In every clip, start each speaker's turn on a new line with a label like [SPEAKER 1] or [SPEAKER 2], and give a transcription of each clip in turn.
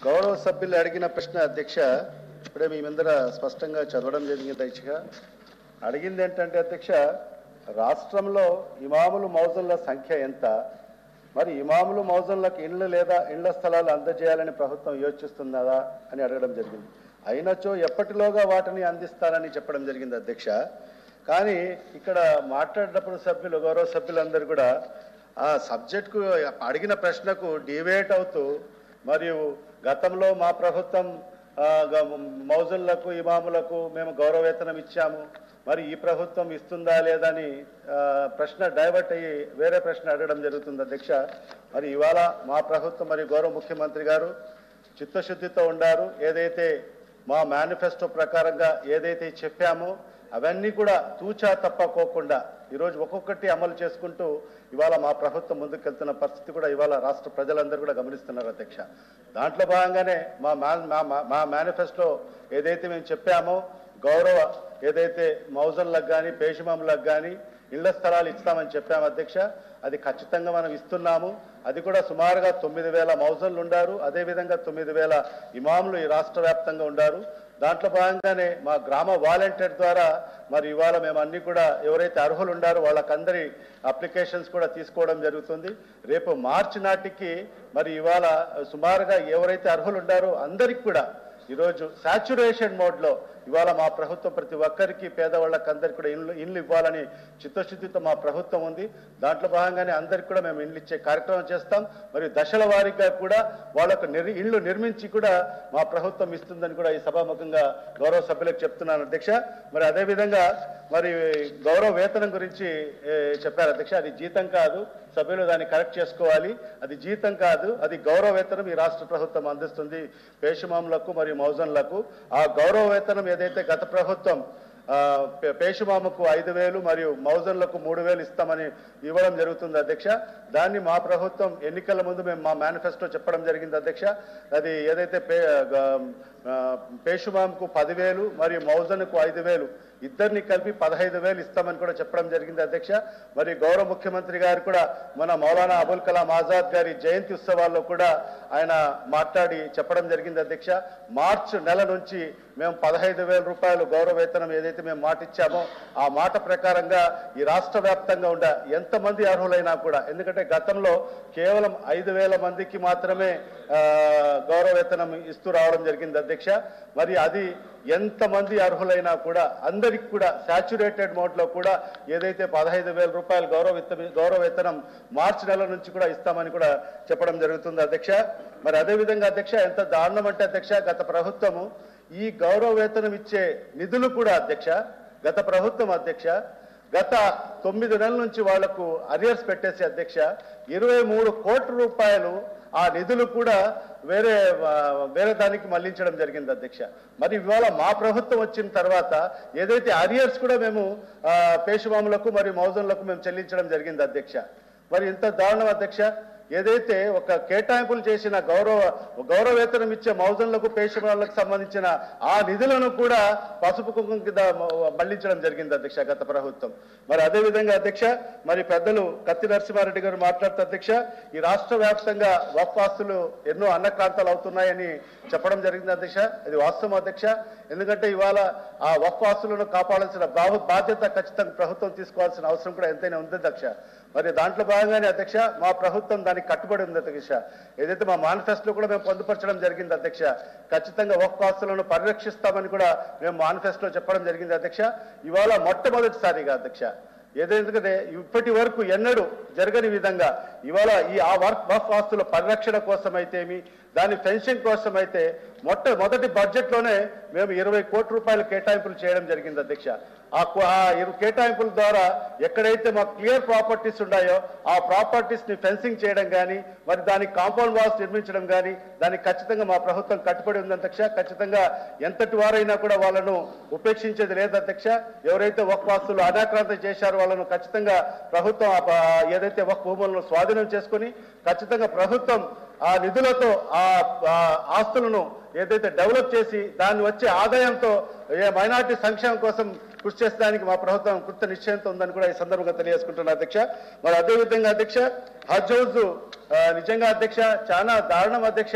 [SPEAKER 1] గౌరవ సభ్యులు అడిగిన ప్రశ్న అధ్యక్ష ఇప్పుడే మీ ముందర స్పష్టంగా చదవడం జరిగింది అధ్యక్ష అడిగింది ఏంటంటే అధ్యక్ష రాష్ట్రంలో ఇమాములు మౌజన్ల సంఖ్య ఎంత మరి ఇమాములు మౌజన్లకు ఇండ్లు లేదా ఇండ్ల స్థలాలు అందజేయాలని ప్రభుత్వం యోచిస్తున్నదా అని అడగడం జరిగింది అయినచో ఎప్పటిలోగా వాటిని అందిస్తారని చెప్పడం జరిగింది అధ్యక్ష కానీ ఇక్కడ మాట్లాడేటప్పుడు సభ్యులు గౌరవ సభ్యులందరూ కూడా ఆ సబ్జెక్టుకు అడిగిన ప్రశ్నకు డివేట్ అవుతూ మరియు గతంలో మా ప్రభుత్వం ఆ, గ- మౌజులకు ఇమాములకు మేము గౌరవేతనం ఇచ్చాము మరి ఈ ప్రభుత్వం ఇస్తుందా లేదా అని ఆ, ప్రశ్న డైవర్ట్ అయ్యి వేరే ప్రశ్న అడగడం జరుగుతుంది అధ్యక్ష మరి ఇవాళ మా ప్రభుత్వం మరియు గౌరవ ముఖ్యమంత్రి గారు చిత్తశుద్ధితో ఉండారు ఏదైతే మా మేనిఫెస్టో ప్రకారంగా ఏదైతే చెప్పామో అవన్నీ కూడా తూచా తప్పకోకుండా ఈరోజు ఒక్కొక్కటి అమలు చేసుకుంటూ ఇవాళ మా ప్రభుత్వం ముందుకెళ్తున్న పరిస్థితి కూడా ఇవాళ రాష్ట్ర ప్రజలందరూ కూడా గమనిస్తున్నారు అధ్యక్ష దాంట్లో భాగంగానే మా మా- మా మా- మా మేనిఫెస్టో ఏదైతే మేము చెప్పామో గౌరవ ఏదైతే మౌజన్లకు కానీ పేషిమాములకు కానీ ఇళ్ల స్థలాలు ఇస్తామని చెప్పాము అధ్యక్ష అది ఖచ్చితంగా మనం ఇస్తున్నాము అది కూడా సుమారుగా తొమ్మిది వేల మౌజన్లు ఉండారు అదేవిధంగా తొమ్మిది వేల ఇమాములు ఈ రాష్ట్ర వ్యాప్తంగా ఉండారు దాంట్లో భాగంగానే మా గ్రామ వాలంటీర్ ద్వారా మరి ఇవాళ మేము అన్ని కూడా ఎవరైతే అర్హులు ఉండారో వాళ్ళకందరి అప్లికేషన్స్ కూడా తీసుకోవడం జరుగుతుంది రేపు మార్చి నాటికి మరి ఇవాళ సుమారుగా ఎవరైతే అర్హులు ఉండారో అందరికి కూడా ఈరోజు సాచురేషన్ మోడ్లో ఇవాళ మా ప్రభుత్వం ప్రతి ఒక్కరికి పేదవాళ్ళకి అందరికి కూడా ఇండ్లు ఇండ్లు ఇవ్వాలని చిత్తశుద్ధితో మా ప్రభుత్వం ఉంది దాంట్లో భాగంగానే అందరికి కూడా మేము ఇండ్లు ఇచ్చే కార్యక్రమం చేస్తాం మరియు దశల వారీగా కూడా వాళ్ళకు నిర్ ఇండ్లు నిర్మించి కూడా మా ప్రభుత్వం ఇస్తుందని కూడా ఈ సభాముఖంగా గౌరవ సభ్యులకు చెప్తున్నాను అధ్యక్ష మరి అదేవిధంగా మరి గౌరవ వేతనం గురించి ఏ, చెప్పారు అధ్యక్ష అది జీతం కాదు సభ్యులు దాన్ని కరెక్ట్ చేసుకోవాలి అది జీతం కాదు అది గౌరవ వేతనం ఈ రాష్ట్ర ప్రభుత్వం అందిస్తుంది పేషమాములకు మరియు మౌజన్లకు ఆ గౌరవ వేతనం ఏదైతే గత ప్రభుత్వం ఆ, పే- పేషమామకు ఐదు వేలు మరియు మౌజన్లకు మూడు వేలు ఇస్తామని ఇవ్వడం జరుగుతుంది అధ్యక్ష దాన్ని మా ప్రభుత్వం ఎన్నికల ముందు మేము మా మేనిఫెస్టో చెప్పడం జరిగింది అధ్యక్ష అది ఏదైతే పే గ- ఆ, పేషుమాంకు పదివేలు మరియు మౌజన్కు ఐదు వేలు ఇద్దరిని కలిపి పదహైదు వేలు ఇస్తామని కూడా చెప్పడం జరిగింది అధ్యక్ష మరి గౌరవ ముఖ్యమంత్రి గారు కూడా మన మౌలానా అబుల్ కలాం ఆజాద్ గారి జయంతి ఉత్సవాల్లో కూడా ఆయన మాట్లాడి చెప్పడం జరిగింది అధ్యక్ష మార్చ్ నెల నుంచి మేము పదహైదు వేల రూపాయలు గౌరవ వేతనం ఏదైతే మేము మాట ఇచ్చామో ఆ మాట ప్రకారంగా ఈ రాష్ట్ర వ్యాప్తంగా ఉండ ఎంతమంది అర్హులైనా కూడా ఎందుకంటే గతంలో కేవలం ఐదు వేల మందికి మాత్రమే ఆ, గౌరవ వేతనం ఇస్తూ రావడం జరిగింది అధ్యక్ష మరి అది ఎంతమంది అర్హులైనా కూడా అందరికి కూడా సాచురేటెడ్ మోడ్లో కూడా ఏదైతే పదహైదు వేల రూపాయలు గౌరవ విత్త- గౌరవ వేతనం మార్చి నెల నుంచి కూడా ఇస్తామని కూడా చెప్పడం జరుగుతుంది అధ్యక్ష మరి అదేవిధంగా అధ్యక్ష ఎంత దారుణం అంటే అధ్యక్ష గత ప్రభుత్వము ఈ గౌరవ వేతనం ఇచ్చే నిధులు కూడా అధ్యక్ష గత ప్రభుత్వం అధ్యక్ష గత తొమ్మిది నెలల నుంచి వాళ్లకు అరియర్స్ పెట్టేసి అధ్యక్ష ఇరవై మూడు కోట్ల రూపాయలు ఆ నిధులు కూడా వేరే ఆ, వేరే దానికి మళ్లించడం జరిగింది అధ్యక్ష మరి ఇవాళ మా ప్రభుత్వం వచ్చిన తర్వాత ఏదైతే అరియర్స్ కూడా మేము ఆ, పేషుమాములకు మరియు మౌజన్లకు మేము చెల్లించడం జరిగింది అధ్యక్ష మరి ఇంత దారుణం అధ్యక్ష ఏదైతే ఒక కేటాయింపులు చేసిన గౌరవ గౌరవ వేతనం ఇచ్చే మౌజన్లకు పేషమాలకు సంబంధించిన ఆ నిధులను కూడా పసుపు కుంకుమ కింద మళ్లించడం జరిగింది అధ్యక్ష గత ప్రభుత్వం మరి అదే విధంగా అధ్యక్ష మరి పెద్దలు కత్తి నరసింహారెడ్డి గారు మాట్లాడుతూ అధ్యక్ష ఈ రాష్ట్ర వ్యాప్తంగా వక్ఫ్ ఆస్తులు ఎన్నో అన్నక్రాంతాలు అవుతున్నాయని చెప్పడం జరిగింది అధ్యక్ష ఇది వాస్తవం అధ్యక్ష ఎందుకంటే ఇవాళ ఆ వక్ఫ్ ఆస్తులను కాపాడాల్సిన బాబు- బాధ్యత ఖచ్చితంగా ప్రభుత్వం తీసుకోవాల్సిన అవసరం కూడా ఎంతైనా ఉంది అధ్యక్ష మరి దాంట్లో భాగంగానే అధ్యక్ష మా ప్రభుత్వం దానికి కట్టుబడి ఉంది అధ్యక్ష ఏదైతే మా మేనిఫెస్టోలో కూడా మేము పొందుపరచడం జరిగింది అధ్యక్ష ఖచ్చితంగా ఒక్క ఆస్తులను పరిరక్షిస్తామని కూడా మేము మేనిఫెస్టోలో చెప్పడం జరిగింది అధ్యక్ష ఇవాళ మొట్టమొదటిసారిగా అధ్యక్ష ఏదైతే ఇప్పటి వరకు ఎన్నడూ జరగని విధంగా ఇవాళ ఈ ఆ వర్క్ వఫ్ ఆస్తుల పరిరక్షణ కోసమైతేమి దాని ఫెన్సింగ్ కోసమైతే మొట్ట మొదటి బడ్జెట్లోనే మేము ఇరవై కోట్ల రూపాయలు కేటాయింపులు చేయడం జరిగింది అధ్యక్ష ఆ కు- ఆ ఇరు కేటాయింపుల ద్వారా ఎక్కడైతే మాకు క్లియర్ ప్రాపర్టీస్ ఉన్నాయో ఆ ప్రాపర్టీస్ ని ఫెన్సింగ్ చేయడం కానీ మరి దానికి కాంపౌండ్ వాల్స్ నిర్మించడం కానీ దానికి ఖచ్చితంగా మా ప్రభుత్వం కట్టుబడి ఉంది అధ్యక్ష ఖచ్చితంగా ఎంతటి వారైనా కూడా వాళ్ళను ఉపేక్షించేది లేదు అధ్యక్ష ఎవరైతే ఒక వాస్తులు అనాక్రాంతం చేశారో వాళ్ళను ఖచ్చితంగా ప్రభుత్వం ఆ ప- ఏదైతే ఒక భూములను స్వాధీనం చేసుకొని ఖచ్చితంగా ప్రభుత్వం ఆ నిధులతో ఆ ఆ ఆస్తులను ఏదైతే డెవలప్ చేసి దాన్ని వచ్చే ఆదాయంతో ఏ మైనార్టీ సంక్షేమం కోసం కృషి చేసడానికి మా ప్రభుత్వం కృత నిశ్చయంతో ఉందని కూడా ఈ సందర్భంగా తెలియజేసుకుంటున్నా అధ్యక్ష మరి అదేవిధంగా అధ్యక్ష హజ్ హౌస్ ఆ, నిజంగా అధ్యక్ష చాలా దారుణం అధ్యక్ష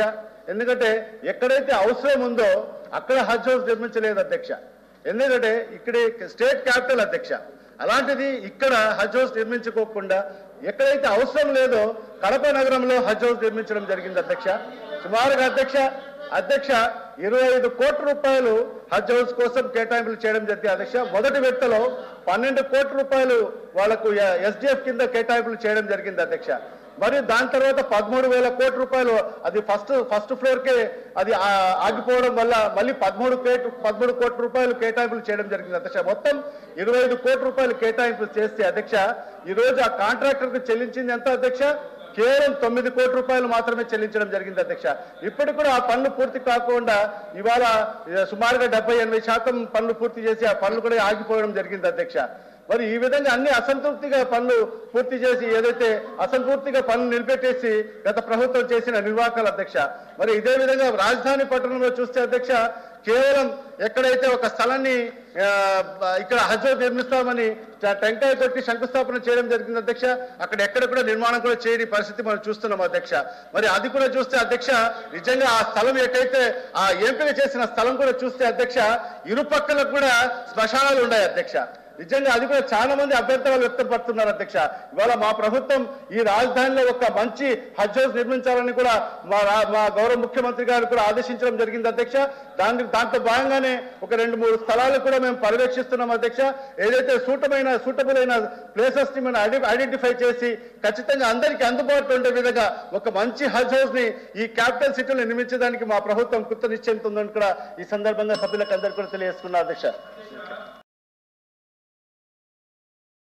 [SPEAKER 1] ఎందుకంటే ఎక్కడైతే అవసరం ఉందో అక్కడ హజ్ హౌస్ నిర్మించలేదు అధ్యక్ష ఎందుకంటే ఇక్కడే స్టేట్ క్యాపిటల్ అధ్యక్ష అలాంటిది ఇక్కడ హజ్ హౌస్ నిర్మించుకోకుండా ఎక్కడైతే అవసరం లేదో కడప నగరంలో హజ్ హౌస్ నిర్మించడం జరిగింది అధ్యక్ష సుమారుగా అధ్యక్ష అధ్యక్ష ఇరవై ఐదు కోట్ల రూపాయలు హజ్ హౌస్ కోసం కేటాయింపులు చేయడం జరిగింది అధ్యక్ష మొదటి విడతలో పన్నెండు కోట్ల రూపాయలు వాళ్లకు ఎస్డిఎఫ్ కింద కేటాయింపులు చేయడం జరిగింది అధ్యక్ష మరియు దాని తర్వాత పదమూడు వేల కోట్ల రూపాయలు అది ఫస్ట్ ఫస్ట్ ఫ్లోర్ కే అది ఆ- ఆగిపోవడం వల్ల మళ్ళీ పదమూడు కోట్ పదమూడు కోట్ల రూపాయలు కేటాయింపులు చేయడం జరిగింది అధ్యక్ష మొత్తం ఇరవై ఐదు కోట్ల రూపాయలు కేటాయింపులు చేస్తే అధ్యక్ష ఈ రోజు ఆ కాంట్రాక్టర్ కు చెల్లించింది ఎంత అధ్యక్ష కేవలం తొమ్మిది కోట్ల రూపాయలు మాత్రమే చెల్లించడం జరిగింది అధ్యక్ష ఇప్పటికి కూడా ఆ పనులు పూర్తి కాకుండా ఇవాళ ఏ, సుమారుగా డెబ్బై ఎనభై శాతం పనులు పూర్తి చేసి ఆ పనులు కూడా ఆగిపోవడం జరిగింది అధ్యక్ష మరి ఈ విధంగా అన్ని అసంతృప్తిగా పనులు పూర్తి చేసి ఏదైతే అసంతృప్తిగా పనులు నిలిపెట్టేసి గత ప్రభుత్వం చేసిన నిర్వాహకాల అధ్యక్ష మరి ఇదే విధంగా రాజధాని పట్టణంలో చూస్తే అధ్యక్ష కేవలం ఎక్కడైతే ఒక స్థలాన్ని ఆ, ఇక్కడ హజ్ నిర్మిస్తామని ట- టెంకాయ కొట్టి శంకుస్థాపన చేయడం జరిగింది అధ్యక్ష అక్కడ ఎక్కడ కూడా నిర్మాణం కూడా చేయని పరిస్థితి మనం చూస్తున్నాం అధ్యక్ష మరి అది కూడా చూస్తే అధ్యక్ష నిజంగా ఆ స్థలం ఎక్కడైతే ఆ ఎంపిక చేసిన స్థలం కూడా చూస్తే అధ్యక్ష ఇరుపక్కలకు కూడా శ్మశానాలు ఉన్నాయి అధ్యక్ష నిజంగా అది కూడా చాలా మంది అభ్యంతరాలు వ్యక్తపడుతున్నారు అధ్యక్ష ఇవాళ మా ప్రభుత్వం ఈ రాజధానిలో ఒక మంచి హజ్ హౌస్ నిర్మించాలని కూడా మా రా- మా గౌరవ ముఖ్యమంత్రి గారు కూడా ఆదేశించడం జరిగింది అధ్యక్ష దాని దాంట్లో భాగంగానే ఒక రెండు మూడు స్థలాలు కూడా మేము పర్యవేక్షిస్తున్నాం అధ్యక్ష ఏదైతే సూటమైన సూటబుల్ అయిన ప్లేసెస్ ని మనం ఐడెంటి- ఐడెంటిఫై చేసి ఖచ్చితంగా అందరికీ అందుబాటులో ఉండే విధంగా ఒక మంచి హజ్ హౌస్ ని ఈ క్యాపిటల్ సిటీలో నిర్మించడానికి మా ప్రభుత్వం కృత నిశ్చయంతో ఉందని కూడా ఈ సందర్భంగా సభ్యులకు అందరికీ కూడా తెలియజేస్తున్నారు అధ్యక్ష